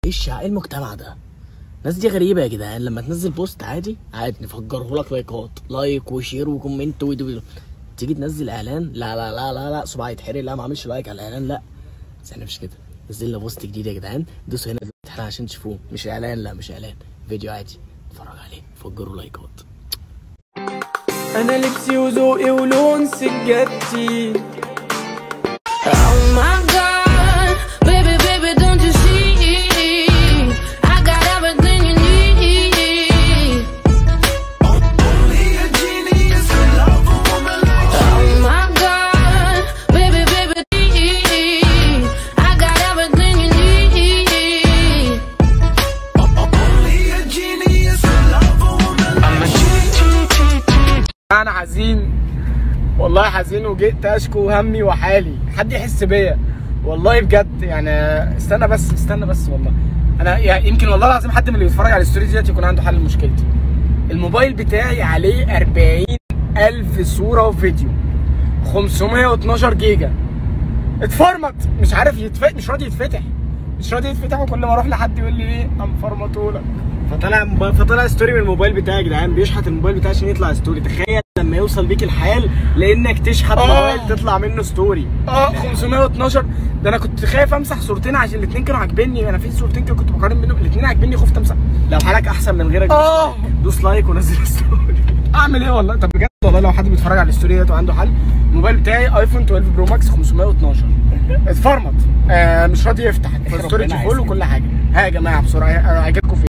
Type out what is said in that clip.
ايش ايه المجتمع ده الناس دي غريبة يا جدعان لما تنزل بوست عادي عادي نفجره لك لايكات لايك وشير وكومنت ويدو تيجي تنزل اعلان لا لا لا لا لا صباعي يتحرق لا ما اعملش لايك على الاعلان لا بس احنا مش كده نزل لنا بوست جديد يا جدعان دوسوا هنا دلوقتي حالا عشان تشوفوه مش اعلان لا مش اعلان فيديو عادي اتفرج عليه فجروا لايكات انا لبسي وذوقي ولون سجادتي Oh my god, baby, baby, don't you see? I got everything you need. Oh my god, baby, baby, I got everything you need. انا حزين والله حزين وجئت اشكو همي وحالي حد يحس بيا والله بجد يعني استنى بس استنى بس والله انا يعني يمكن والله العظيم حد من اللي بيتفرج على الستوري ديت يكون عنده حل لمشكلتي الموبايل بتاعي عليه 40 الف صوره وفيديو 512 جيجا اتفرمط مش عارف يتفتح مش راضي يتفتح مش راضي يتفتح وكل ما اروح لحد يقول لي ايه ام فرمطولك فطلع موبايل- فطلع ستوري من الموبايل بتاعي يا جدعان بيشحت الموبايل بتاعي عشان يطلع ستوري تخيل لما يوصل بيك الحال لانك تشحت موبايل تطلع منه ستوري اه 512 ده انا كنت خايف امسح صورتين عشان الاثنين كانوا عاجبني انا في صورتين كده كنت بقارن بينهم الاثنين عاجبني خفت امسح لو حالك احسن من غيرك اه دوس لايك ونزل ستوري اعمل ايه والله طب بجد والله لو حد بيتفرج على الستوري ديت وعنده حل الموبايل بتاعي ايفون 12 برو ماكس 512 اتفرمط آه مش راضي يفتح الستوري ربنا فول وكل حاجه ها يا جماعه بسرعه هيعجبكم في